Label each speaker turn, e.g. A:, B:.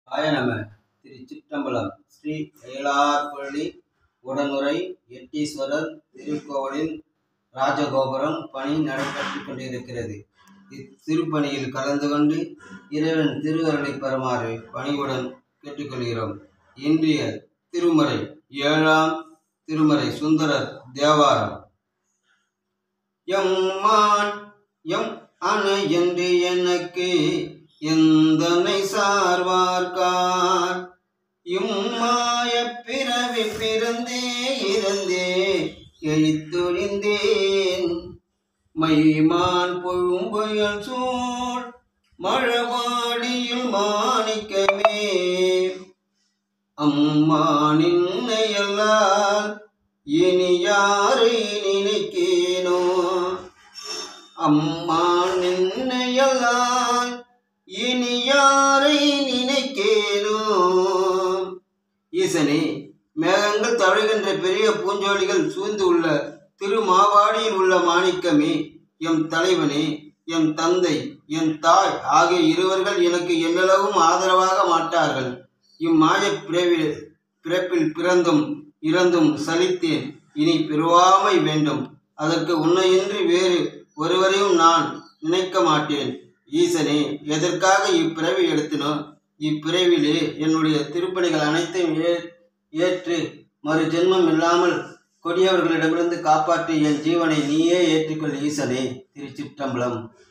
A: ஆய நம திருச்சிற்றம்பலம் ஸ்ரீ அயலார்பள்ளி உடனுரை எட்டீஸ்வரர் திருக்கோவிலின் ராஜகோபுரம் பணி நடைபெற்றுக் கொண்டிருக்கிறது இத்திருப்பணியில் கலந்து கொண்டு இறைவன் திருவருளை பெறுமாறு பணிவுடன் கேட்டுக்கொள்கிறோம் இன்றைய திருமறை ஏழாம் திருமறை சுந்தரர் தேவாரம் எம்மான் எம் அணு என்று எனக்கு எந்தனை சார்வார்கார் இம்மாய பிறவி பிறந்தே இருந்தே எழுத்தொழிந்தேன் மைமான் பொழும்புயல் சூழ் மழவாடியில் மாணிக்கமே அம்மா நின்னையல்லால் இனி யாரை நினைக்கேனோ அம்மா நின்னையல்லால் இனி யாரை நினைக்கேனோ ஈசனே மேகங்கள் தழுகின்ற பெரிய பூஞ்சோலிகள் சூழ்ந்து உள்ள திருமாவாடியில் உள்ள மாணிக்கமே எம் தலைவனே எம் தந்தை என் தாய் ஆகிய இருவர்கள் எனக்கு என்னளவும் ஆதரவாக மாட்டார்கள் இம்மாயப் பிறவில் பிறப்பில் பிறந்தும் இறந்தும் சலித்தேன் இனி பிறவாமை வேண்டும் அதற்கு உன்னையின்றி வேறு ஒருவரையும் நான் நினைக்க மாட்டேன் ஈசனே எதற்காக இப்பிறவி எடுத்தினோ இப்பிறவிலே என்னுடைய திருப்பணிகள் அனைத்தையும் ஏ ஏற்று மறு ஜென்மம் இல்லாமல் கொடியவர்களிடமிருந்து காப்பாற்றி என் ஜீவனை நீயே ஏற்றுக்கொள் ஈசனே திருச்சிற்றம்பலம்